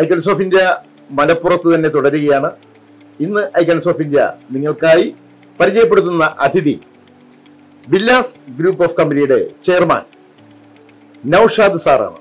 Icons of India മലപ്പുറത്ത് തന്നെ തുടരുകയാണ് ഇന്ന് ഐക്കൺസ് ഓഫ് ഇന്ത്യ നിങ്ങൾക്കായി പരിചയപ്പെടുത്തുന്ന അതിഥി ബില്ലാസ് ഗ്രൂപ്പ് ഓഫ് കമ്പനിയുടെ ചെയർമാൻ നൌഷാദ് സാറാണ്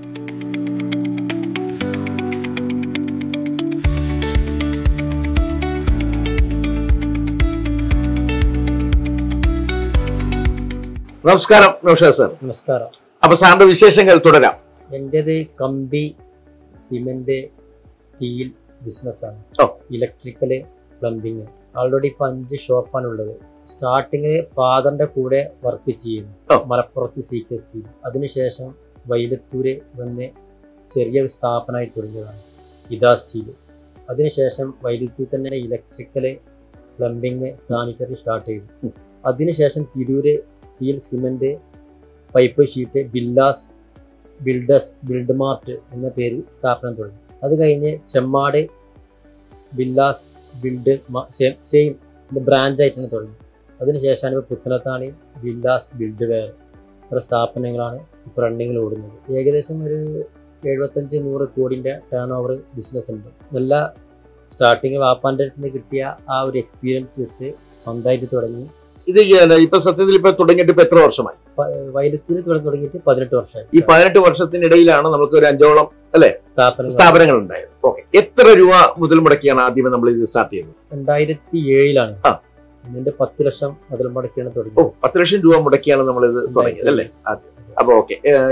നമസ്കാരം നൌഷാദ് സാർ നമസ്കാരം അപ്പൊ സാറിന്റെ വിശേഷങ്ങൾ തുടരാം എൻ്റെത് കമ്പി സിമെന്റ് സ്റ്റീൽ ബിസിനസ്സാണ് ഓ. ഇലക്ട്രിക്കല് പ്ലംബിങ് ഓൾറെഡി ഇപ്പൊ അഞ്ച് ഷോപ്പാണ് ഉള്ളത് സ്റ്റാർട്ടിങ് ഫാദറിന്റെ കൂടെ വർക്ക് ചെയ്യുന്നു ഓ. മലപ്പുറത്ത് സി കെ സ്റ്റീൽ അതിനുശേഷം വൈലത്തൂര് വന്ന് ചെറിയൊരു സ്ഥാപനമായി തുടങ്ങിയതാണ് ഇതാ സ്റ്റീൽ അതിനുശേഷം വൈദ്യുതി തന്നെ ഇലക്ട്രിക്കല് പ്ലംബിങ് സാനിറ്ററി സ്റ്റാർട്ട് ചെയ്തു ഉം. അതിനുശേഷം Tirur steel cement pipe sheet Billas builders build mart എന്ന പേരിൽ സ്ഥാപനം തുടങ്ങി അത് കഴിഞ്ഞ് Chemmad Billas build same branch ആയിട്ട് തന്നെ തുടങ്ങി അതിനുശേഷമാണ് ഇപ്പോൾ പുത്തനത്താണി ബില്ലാസ് ബിൽഡ് വെയർ ഇത്ര സ്ഥാപനങ്ങളാണ് ഇപ്പോൾ റണ്ണിങ്ങിൽ ഓടുന്നത് ഏകദേശം ഒരു എഴുപത്തഞ്ച് നൂറ് കോടിൻ്റെ ടേൺ ഓവർ ബിസിനസ് ഉണ്ട് എല്ലാ സ്റ്റാർട്ടിങ് വാപ്പാൻ്റെ അടുത്ത് നിന്ന് കിട്ടിയ ആ ഒരു എക്സ്പീരിയൻസ് വെച്ച് സ്വന്തമായിട്ട് തുടങ്ങി ഇത് ഈ, ഇപ്പൊ സത്യത്തിൽ ഇപ്പൊ തുടങ്ങിയിട്ട് ഇപ്പൊ എത്ര വർഷമായി വൈലത്തൂരിൽ തുടങ്ങി തുടങ്ങിയിട്ട് പതിനെട്ട് ഈ വർഷമായി പതിനെട്ട് വർഷത്തിനിടയിലാണ് നമുക്ക് ഒരു അഞ്ചോളം സ്ഥാപനം സ്ഥാപനങ്ങൾ ഉണ്ടായത് ഓക്കെ എത്ര രൂപ മുതൽ മുടക്കിയാണ് ആദ്യമേ നമ്മൾ ഇത് സ്റ്റാർട്ട് ചെയ്യുന്നത് രണ്ടായിരത്തി ഏഴിലാണ് ആ. ഇതിന്റെ പത്ത് ലക്ഷം മുതൽ മുടക്കിയാണ് ഓ തുടങ്ങിയത് പത്ത് ലക്ഷം രൂപ മുടക്കിയാണ് നമ്മൾ ഇത് തുടങ്ങിയത് അല്ലേ ആദ്യം അപ്പൊ ഓക്കെ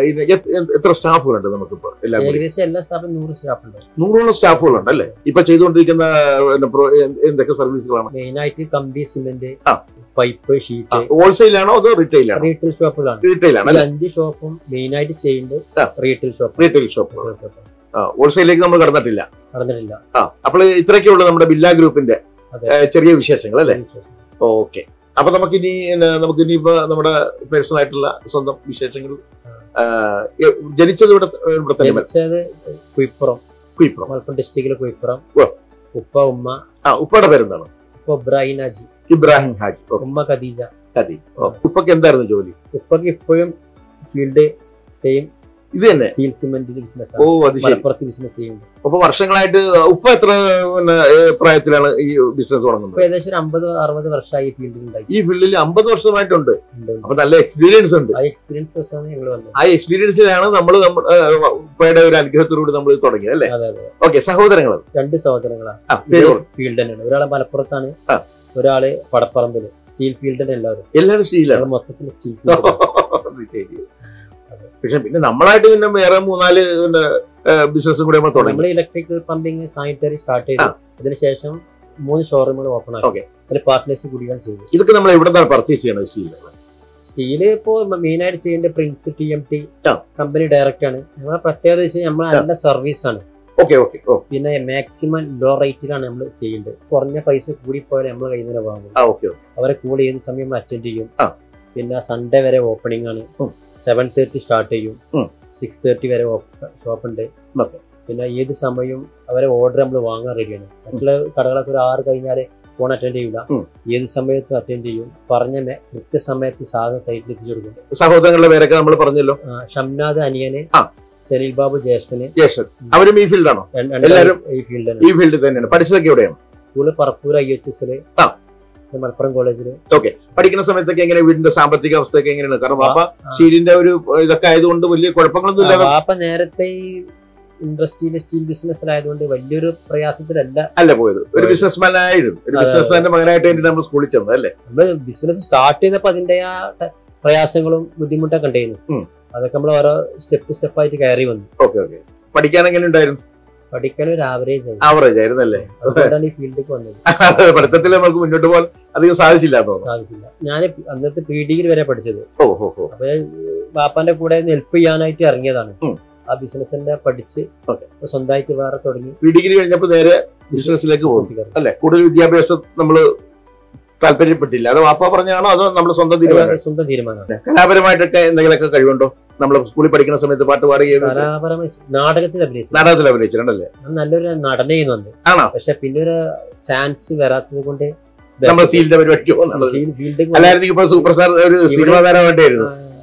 എത്ര സ്റ്റാഫുകളുണ്ട് നമുക്കിപ്പോ എല്ലാം കൂടി ഏകദേശം എല്ലാ സ്ഥാപനം നൂറ് സ്റ്റാഫ് ഉണ്ട് നൂറോളം സ്റ്റാഫുകളുണ്ട് അല്ലേ ഇപ്പൊ ചെയ്തുകൊണ്ടിരിക്കുന്ന പിന്നെ പ്രോ- എന്ത്- എന്തൊക്കെ സർവീസുകളാണ് മെയിൻ ആയിട്ട് കമ്പി സിമെന്റ് ആ. പൈപ്പ് ഷീറ്റ് ഹോൾസെയിലാണോ അതോ റീറ്റെയിൽ ആണോ റീറ്റെയിൽ ഷോപ്പുകളാണ് റീറ്റെയിൽ ആണ് ഈ അല്ലേ അഞ്ച് ഷോപ്പും മെയിൻ ആയിട്ട് ചെയ്യുന്നത് ആ. റീറ്റെയിൽ ഷോപ്പ് റീറ്റെയിൽ ഷോപ്പുകൾ ഹോൾസെയിലേക്ക് നമ്മൾ കടന്നിട്ടില്ല നടന്നിട്ടില്ല ആ അപ്പോൾ ഇത്രയൊക്കെ ഉള്ളൂ നമ്മുടെ ബില്ലാ ഗ്രൂപ്പിന്റെ അതെ. ഏ, ചെറിയ വിശേഷങ്ങൾ അല്ലേ ഓക്കെ അപ്പൊ നമുക്കിനി പിന്നെ നമുക്കിനി ഇപ്പൊ നമ്മുടെ പേഴ്സണൽ ആയിട്ടുള്ള സ്വന്തം വിശേഷങ്ങൾ ആ, എ- ജനിച്ചത് ഇവിടെ ഇവിടെ തന്നെ ജനിച്ചത് കുയിപ്പുറം കുയിപ്പുറം മലപ്പുറം ഡിസ്ട്രിക്റ്റിലെ കുയിപ്പുറം ഓ. ഉപ്പ ഉമ്മ ആ ഉപ്പയുടെ പേരെന്താണ് ഉപ്പ ഇബ്രാഹിം ഹാജി ഇബ്രാഹിം ഹാജി ഓ, ഉമ്മ ഖദീജ കതി ഓ, ഉപ്പക്ക് എന്തായിരുന്നു ജോലി ഉപ്പക്ക് ഇപ്പോഴും ഫീൽഡ് സെയിം ഇത് തന്നെ സ്റ്റീൽ സിമെന്റ് ബിസിനസ് ഓ അത് ശരി മലപ്പുറത്ത് ബിസിനസ് ചെയ്യുന്നുണ്ട് അപ്പൊ വർഷങ്ങളായിട്ട് ഉപ്പ എത്ര പിന്നെ ഏ, പ്രായത്തിലാണ് ഈ ബിസിനസ് ഇപ്പൊ തുടങ്ങുന്നത് ഏകദേശം ഒരു അമ്പത് അറുപത് വർഷമായി ഫീൽഡിൽ ഉണ്ടായി ഈ ഫീൽഡിൽ അമ്പത് വർഷമായിട്ടുണ്ട് ഉണ്ട്, ഉണ്ട്. അപ്പൊ നല്ല എക്സ്പീരിയൻസ് ഉണ്ട് ആ എക്സ്പീരിയൻസ് വെച്ചാണ് ഞങ്ങൾ വന്നത് ആ എക്സ്പീരിയൻസിലാണ് നമ്മൾ ഉപ്പയുടെ ഒരു അനുഗ്രഹത്തോടുകൂടി നമ്മൾ തുടങ്ങിയത് അല്ലേ അതെ അതെ ഓക്കെ സഹോദരങ്ങൾ രണ്ട് സഹോദരങ്ങളാണ് ആ പേര് പറ. ഫീൽഡ് തന്നെയാണ് ഒരാളെ മലപ്പുറത്താണ് ആ. ഒരാള് പടപ്പറമ്പില് സ്റ്റീൽ ഫീൽഡ് തന്നെ എല്ലാവരും എല്ലാവരും സ്റ്റീലാണ് ഞങ്ങൾ മൊത്തത്തിൽ സ്റ്റീൽ ഫീൽഡ് അത് ശരി. പക്ഷെ പിന്നെ നമ്മളായിട്ട് പിന്നെ വേറെ മൂന്നാല് പിന്നെ ബിസിനസ്സും കൂടെ നമ്മൾ തുടങ്ങി നമ്മൾ ഇലക്ട്രിക്കൽ പമ്പിങ് സാനിറ്ററി സ്റ്റാർട്ട് ചെയ്തു ആ. അതിനുശേഷം മൂന്ന് ഷോറൂമുകൾ ഓപ്പൺ Okay. ആക്കി അതിൽ പാർട്ട്നേഴ്സ് കൂടിയാണ് ചെയ്തത് ഇതൊക്കെ നമ്മൾ എവിടെ നിന്നാണ് പർച്ചേസ് ചെയ്യണത് സ്റ്റീൽ സ്റ്റീല് ഇപ്പോ മെയിൻ ആയിട്ട് ചെയ്യേണ്ട പ്രിൻസ് ടി എം ടി ആ. കമ്പനി ഡയറക്റ്റ് ആണ് നമ്മളെ പ്രത്യേകത വെച്ചാൽ നമ്മൾ നല്ല സർവീസ് ആണ് ഓക്കെ ഓക്കെ ഓ പിന്നെ മാക്സിമം ലോ റേറ്റിലാണ് നമ്മൾ ചെയ്യേണ്ടത് കുറഞ്ഞ പൈസ കൂടി പോയാൽ നമ്മൾ കയ്യിൽ നിന്ന് വാങ്ങും ആ ഓക്കെ ഓക്കെ അവരെ കൂടെ ഏത് സമയം അറ്റൻഡ് ചെയ്യും ആ. പിന്നെ സൺഡേ വരെ ഓപ്പണിംഗ് ആണ് ഉം. സെവൻ തേർട്ടി സ്റ്റാർട്ട് ചെയ്യും ഉം. സിക്സ് തേർട്ടി വരെ ഷോപ്പ് ഉണ്ട് Okay. പിന്നെ ഏത് സമയവും അവരെ ഓർഡർ നമ്മൾ വാങ്ങാൻ റെഡിയാണ് മറ്റുള്ള കടകളൊക്കെ ഒരു ആറ് കഴിഞ്ഞാൽ ഫോൺ അറ്റൻഡ് ചെയ്യില്ല ഉം. ഏത് സമയത്തും അറ്റൻഡ് ചെയ്യും പറഞ്ഞ മെ- കൃത്യസമയത്ത് സാധനം സൈറ്റിൽ എത്തിച്ചു കൊടുക്കും സഹോദരങ്ങളുടെ പേരൊക്കെ നമ്മൾ പറഞ്ഞല്ലോ ആ, ഷംനാദ് അനിയന് ആ. സലീൽ ബാബു ജ്യേഷ്ഠന് ജ്യേഷ്ഠൻ അവരും ഈ ഫീൽഡാണോ രണ്ട്- രണ്ട് എല്ലാവരും ഈ ഫീൽഡിൽ ഈ ഫീൽഡിൽ തന്നെയാണ് പഠിച്ചതൊക്കെ എവിടെയാണ് സ്കൂള് പറപ്പൂർ ഐ എച്ച് എസില് ആ. മലപ്പുറം കോളേജില് പഠിക്കുന്ന സമയത്തൊക്കെ എങ്ങനെ വീടിന്റെ സാമ്പത്തിക അവസ്ഥയൊക്കെ എങ്ങനെയാണ് കാരണം പാപ്പ ആ. സ്റ്റീലിന്റെ ഒരു ഇതൊക്കെ ആയതുകൊണ്ട് വലിയ കുഴപ്പങ്ങളൊന്നും ആ, ഇല്ലാതെ വാപ്പ നേരത്തെ ഈ ഇൻഡസ്ട്രിയിൽ സ്റ്റീൽ ബിസിനസ്സിലായതുകൊണ്ട് വലിയൊരു പ്രയാസത്തിലല്ല അല്ല പോയത് ഒരു പോയത്. ബിസിനസ്മാൻ ആയിരുന്നു ഒരു അതെ, ബിസിനസ്മാന്റെ മകനായിട്ട് വേണ്ടി നമ്മൾ സ്കൂളിൽ ചെന്നത് അല്ലേ നമ്മള് ബിസിനസ് സ്റ്റാർട്ട് ചെയ്തപ്പോ അതിന്റെ ആ ടെ- പ്രയാസങ്ങളും ബുദ്ധിമുട്ടൊക്കെ ഉണ്ടായിരുന്നു ഉം. അതൊക്കെ നമ്മൾ ഓരോ സ്റ്റെപ്പ് സ്റ്റെപ്പായിട്ട് കയറി വന്നു ഓക്കെ ഓക്കെ പഠിക്കാൻ എങ്ങനെ ഉണ്ടായിരുന്നു പഠിക്കാൻ ഒരു ആവറേജ് ആയി ആവറേജ് ആയിരുന്നു അല്ലേ അതുകൊണ്ടാണ് ഈ ഫീൽഡിലേക്ക് വന്നത് പഠിത്തത്തിൽ നമുക്ക് മുന്നോട്ട് പോകാൻ അധികം സാധിച്ചില്ല എന്ന് തോന്നുന്നു സാധിച്ചില്ല ഞാൻ അന്നത്തെ പ്രീ ഡിഗ്രി വരെ പഠിച്ചത് ഓ ഹോ ഹോ അപ്പൊ ഞാൻ വാപ്പാന്റെ കൂടെ ഹെൽപ്പ് ചെയ്യാനായിട്ട് ഇറങ്ങിയതാണ് ഉം. ആ ബിസിനസിന്റെ പഠിച്ച് Okay. ഇപ്പൊ സ്വന്തമായിട്ട് വേറെ തുടങ്ങി പി ഡിഗ്രി കഴിഞ്ഞപ്പോൾ നേരെ ബിസിനസ്സിലേക്ക് പോകും business കയറി. അല്ലെ കൂടുതൽ വിദ്യാഭ്യാസം നമ്മൾ താല്പര്യപ്പെട്ടില്ല അത് വാപ്പ പറഞ്ഞാണോ അതോ നമ്മൾ സ്വന്തം തീരുമാനം സ്വന്തം തീരുമാനമാണ് കലാപരമായിട്ടൊക്കെ എന്തെങ്കിലുമൊക്കെ കഴിവുണ്ടോ നമ്മൾ സ്കൂളിൽ പഠിക്കുന്ന സമയത്ത് പാട്ട് പാടുകയും കലാപരമായി നാടകത്തിൽ അഭിനയിച്ചു നാടകത്തിൽ അഭിനയിച്ചിട്ടുണ്ടല്ലേ ഞാൻ നല്ലൊരു നടനെയും വന്നു ആണോ പക്ഷെ പിന്നെ ഒരു ചാൻസ് വരാത്തത് കൊണ്ട് നമ്മൾ സീലിന്റെ പരിപാടിക്ക് പോകുന്നുള്ളത് ഫീൽഡിൽ അല്ലായിരുന്നെങ്കിൽ ഇപ്പൊ സൂപ്പർ സ്റ്റാർ ഒരു സിനിമാ താരം വേണ്ടിയായിരുന്നു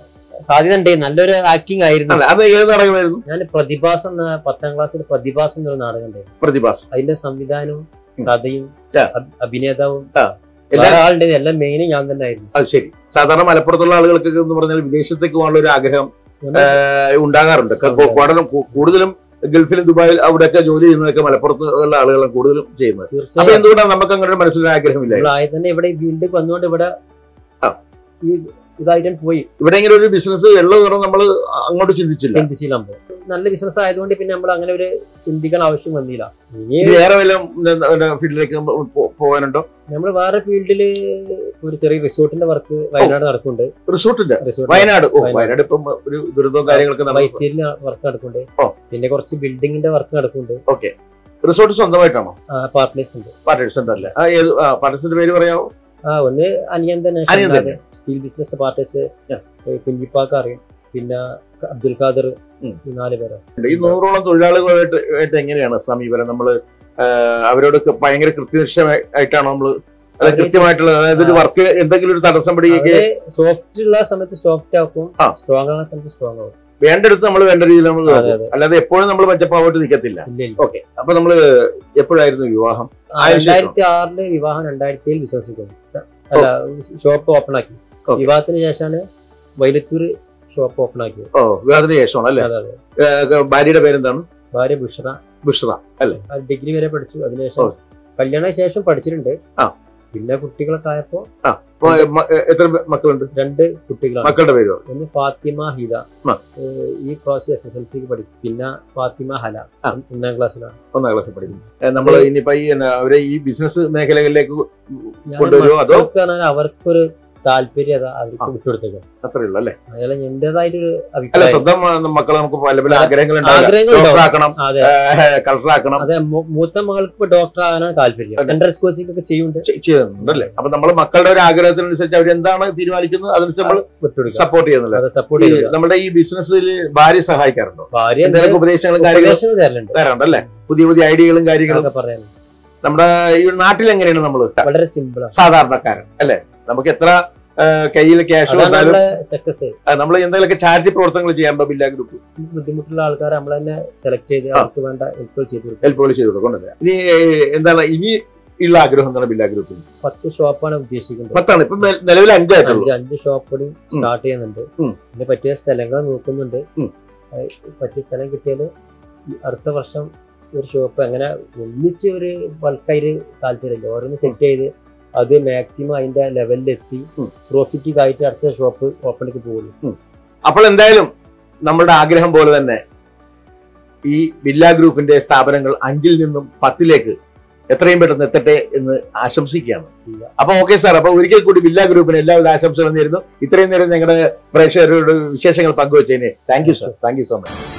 സാധ്യത ഉണ്ട് നല്ലൊരു ആക്ടിങ് ആയിരുന്നു അല്ല അത് ഏത് നാടകമായിരുന്നു ഞാൻ പ്രതിഭാസം എന്ന പത്താം ക്ലാസ്സിൽ പ്രതിഭാസം എന്നൊരു നാടകം ഉണ്ടായിരുന്നു പ്രതിഭാസം അതിന്റെ സംവിധാനവും ഉം. കഥയും ആ. അഭി- അഭിനേതാവും ആ. എല്ലാ വേറെ ആളുടെ എല്ലാം മെയിനും ഞാൻ തന്നെ ആയിരുന്നു അത് ശരി സാധാരണ മലപ്പുറത്തുള്ള ആളുകൾക്ക് എന്ന് പറഞ്ഞാൽ വിദേശത്തേക്ക് പോകാനുള്ള ഒരു ആഗ്രഹം ഏഹ്, ഉണ്ടാകാറുണ്ട് ക- അതെ. പഠനം കൂ- കൂടുതലും ഗൾഫിലും ദുബായിൽ അവിടെയൊക്കെ ജോലി ചെയ്യുന്നതൊക്കെ മലപ്പുറത്ത് ഉള്ള ആളുകളാണ് കൂടുതലും ചെയ്യുന്നത് അപ്പൊ തീർച്ചയായും എന്തുകൊണ്ടാണ് നമുക്ക് അങ്ങനെ ഒരു മനസ്സിലൊരു ആഗ്രഹമില്ല നമ്മൾ ആദ്യം തന്നെ ഇവിടെ വീണ്ടും വന്നുകൊണ്ട് ഇവിടെ ആ. ഈ ഇതായിട്ട് പോയി ഇവിടെ ഇങ്ങനെ ഒരു ബിസിനസ് ഉള്ളത് കാരണം നമ്മൾ അങ്ങോട്ട് ചിന്തിച്ചില്ല ചിന്തിച്ചില്ല നമ്മള്. നല്ല ബിസിനസ് ആയതുകൊണ്ട് പിന്നെ നമ്മൾ അങ്ങനെ ഒരു ചിന്തിക്കാൻ ആവശ്യം വന്നില്ല ഇനി ഇനി വേറെ വല്ല ഫീൽഡിലേക്ക് പോകാനുണ്ടോ നമ്മൾ വേറെ ഫീൽഡില് ഒരു ചെറിയ റിസോർട്ടിന്റെ വർക്ക് വയനാട് നടക്കുന്നുണ്ട് റിസോർട്ടിന്റെ റിസോർട്ട് വയനാട് ഓ വയനാട്. വയനാട് ഇപ്പം ഒരു ദുരിതവും കാര്യങ്ങളൊക്കെ നടന്നു വൈത്തിരിന് വർക്ക് നടക്കുന്നുണ്ട് ഓ. പിന്നെ കുറച്ച് ബിൽഡിങ്ങിന്റെ വർക്ക് നടക്കുന്നുണ്ട് ഓക്കെ റിസോർട്ട് സ്വന്തമായിട്ടാണോ പാർട്ട്നേഴ്സ് ഉണ്ട് പാർട്ടേഴ്സ് അല്ലേ ആ ഏത് പാർട്ടേഴ്സിന്റെ പേര് പറയാമോ ആ ഒന്ന് അനിയൻ തന്നെ അനിയൻ ഷംനാദ്, തന്നെ. സ്റ്റീൽ ബിസിനസ് പാർട്ടേഴ്സ് ആ. കുഞ്ഞിപ്പാക്ക് അറിയും പിന്നെ അബ്ദുൽ ഖാദർ ഉം. ഈ നാല് പേര് ഈ നൂറോളം തൊഴിലാളികളുമായിട്ട് ആയിട്ട് എങ്ങനെയാണ് സമീപനം നമ്മള് ആ, അവരോട് ക- ഭയങ്കര കൃത്യനിഷ്ഠമായിട്ടാണോ നമ്മള് അത് അവര് കൃത്യമായിട്ടുള്ള അതായത് ഒരു ആ. വർക്ക് എന്തെങ്കിലും ഒരു തടസ്സം പിടിക്കുകയോ സോഫ്റ്റ് ഉള്ള സമയത്ത് സോഫ്റ്റ് ആക്കും ആ. സ്ട്രോങ് ഉള്ള സമയത്ത് സ്ട്രോങ് ആവും വേണ്ടടുത്ത് നമ്മൾ വേണ്ട രീതിയിൽ നമ്മൾ അതെ, നോക്കും. അതെ. അല്ലാതെ എപ്പോഴും നമ്മൾ പച്ചപ്പാവോട്ട് നിൽക്കത്തില്ല ഇല്ല ഇല്ല ഓക്കെ അപ്പൊ നമ്മള് എപ്പോഴായിരുന്നു വിവാഹം ആ, ആയ ശേഷം? രണ്ടായിരത്തി ആറില് വിവാഹം രണ്ടായിരത്തി ഏഴ് ബിസിനസ് അല്ല ഷോപ്പ് ഓപ്പൺ ആക്കി Okay. വിവാഹത്തിന് ശേഷമാണ് വൈലത്തൂർ ഷോപ്പ് ഓപ്പൺ ആക്കിയത് ഓ വിവാഹത്തിന് ശേഷമാണ് അല്ലേ അതെ അതെ ഏ, ഭാര്യയുടെ പേരെന്താണ് ഭാര്യ ബുഷ്ര ബുഷ്റ അല്ലേ ഡിഗ്രി വരെ പഠിച്ചു അതിനുശേഷം ഓ. കല്യാണ ശേഷം പഠിച്ചിട്ടുണ്ട് ആ. പിന്നെ കുട്ടികളൊക്കെ ആയപ്പോ അപ്പൊ മ- എത്ര മക്കളുണ്ട് രണ്ട് കുട്ടികളാണ് മക്കളുടെ പേരോ ഒന്ന് ഫാത്തിമ ഹിദ ആ. ഏഹ് ഈ പ്രാവശ്യം എസ് എസ് എൽ സിക്ക് പഠിക്കും പിന്നെ ഫാത്തിമ ഹല ആ. ഒന്നാം ക്ലാസ്സിലാണ് ഒന്നാം ക്ലാസ്സിൽ പഠിക്കുന്നു ഏ, നമ്മള് ഇനിയിപ്പോ ഈ എന്നാ, അവരെ ഈ ബിസിനസ് മേഖലകളിലേക്ക് ഞാൻ കൊണ്ടുവരുമോ അതോ മക്കൾക്ക് പറഞ്ഞാൽ അവർക്കൊരു താല്പര്യം അതാ അവർക്ക് ആ. വിട്ടുകൊടുത്തേക്കാം അത്രേ ഉള്ളൂ അല്ലേ അയാൾ എന്റേതായിട്ടൊരു അല്ല അഭിപ്രായം സ്വന്തം ആ, മക്കളെ നമുക്ക് പല പല ആ, ആഗ്രഹങ്ങൾ ആഗ്രഹങ്ങൾ ഡോക്ടർ ഉണ്ടാവും. ആക്കണം അതെ കളക്ടർ ആക്കണം അതെ മൂ- മൂത്ത മകൾക്ക് ഇപ്പൊ ഡോക്ടർ ആകാനാണ് താല്പര്യം അതെ. എൻട്രൻസ് കോച്ചിങ് ഒക്കെ ചെയ്യുന്നുണ്ട് ചെ- ചെയ്യുന്നുണ്ടല്ലേ അപ്പൊ നമ്മൾ മക്കളുടെ ഒരു ആഗ്രഹത്തിനനുസരിച്ച് അവർ എന്താണ് തീരുമാനിക്കുന്നത് അതനുസരിച്ച് നമ്മൾ വിട്ടുകൊടുക്കുക സപ്പോർട്ട് ചെയ്യുന്നില്ല അതെ സപ്പോർട്ട് ഈ ചെയ്യുക നമ്മുടെ ഈ ബിസിനസ്സിൽ ഭാര്യ സഹായിക്കാറുണ്ടോ ഭാര്യ എന്തെങ്കിലും ഉപദേശങ്ങളും കാര്യങ്ങളും ഉപദേശങ്ങൾ തരലുണ്ട് തരാറുണ്ട് അല്ലേ പുതിയ പുതിയ ഐഡിയകളും കാര്യങ്ങളും അതൊക്കെ പറയാൻ നമ്മുടെ ഈ നാട്ടിൽ എങ്ങനെയാണ് നമ്മൾ വളരെ സിമ്പിളാണ് സാധാരണക്കാരൻ അല്ലേ നമുക്ക് എത്ര കയ്യിൽ ക്യാഷ് അതാണ് വന്നാലും നമ്മളെ സക്സസ് നമ്മൾ എന്തെങ്കിലുമൊക്കെ ചാരിറ്റി പ്രവർത്തനങ്ങൾ ചെയ്യാൻ ബില്ലാ ഗ്രൂപ്പ് ബുദ്ധിമുട്ടുള്ള ആൾക്കാരെ നമ്മൾ തന്നെ സെലക്ട് ചെയ്ത് ആ. അവർക്ക് വേണ്ട ഹെൽപ്പ് ചെയ്ത് കൊടുക്കും ഹെൽപ്പ് ചെയ്ത് കൊടുക്കുന്നുണ്ട് ഇനി ഏഹ്, എന്താണ് ഇനി ഉള്ള ആഗ്രഹം എന്താണ് ബില്ലാ ഗ്രൂപ്പിൽ പത്ത് ഷോപ്പാണ് ഉദ്ദേശിക്കുന്നത് പത്താണ് ഇപ്പൊ നെ- നിലവിൽ അഞ്ചായിട്ടുള്ളൂ അഞ്ച് അഞ്ച് ഷോപ്പ് കൂടി സ്റ്റാർട്ട് ചെയ്യുന്നുണ്ട് ഉം. പിന്നെ പറ്റിയ സ്ഥലങ്ങൾ നോക്കുന്നുണ്ട് ഉം. അത് പറ്റിയ സ്ഥലം കിട്ടിയാൽ അടുത്ത വർഷം ഒരു ഷോപ്പ് അങ്ങനെ ഒന്നിച്ച് ഒരു ബൾക്കായിട്ട് താല്പര്യമില്ല ഓരോന്ന് സെറ്റ് ചെയ്ത് അത് മാക്സിമം അതിന്റെ ലെവലിലെത്തി ഉം. പ്രോഫിറ്റ് ആയിട്ട് അടുത്ത ഷോപ്പ് ഓപ്പണിലേക്ക് പോകുള്ളൂ അപ്പോൾ എന്തായാലും നമ്മളുടെ ആഗ്രഹം പോലെ തന്നെ ഈ ബില്ലാ ഗ്രൂപ്പിന്റെ സ്ഥാപനങ്ങൾ അഞ്ചിൽ നിന്നും പത്തിലേക്ക് എത്രയും പെട്ടെന്ന് എത്തട്ടെ എന്ന് ആശംസിക്കുകയാണ് ഇല്ല. അപ്പൊ ഓക്കെ സാർ അപ്പൊ ഒരിക്കൽ കൂടി ബില്ലാ ഗ്രൂപ്പിന് എല്ലാവിധ ആശംസകളും നേരുന്നു ഇത്രയും നേരം ഞങ്ങളുടെ പ്രേക്ഷകരോട് വിശേഷങ്ങൾ പങ്കുവച്ചതിന് thank you sir thank you so much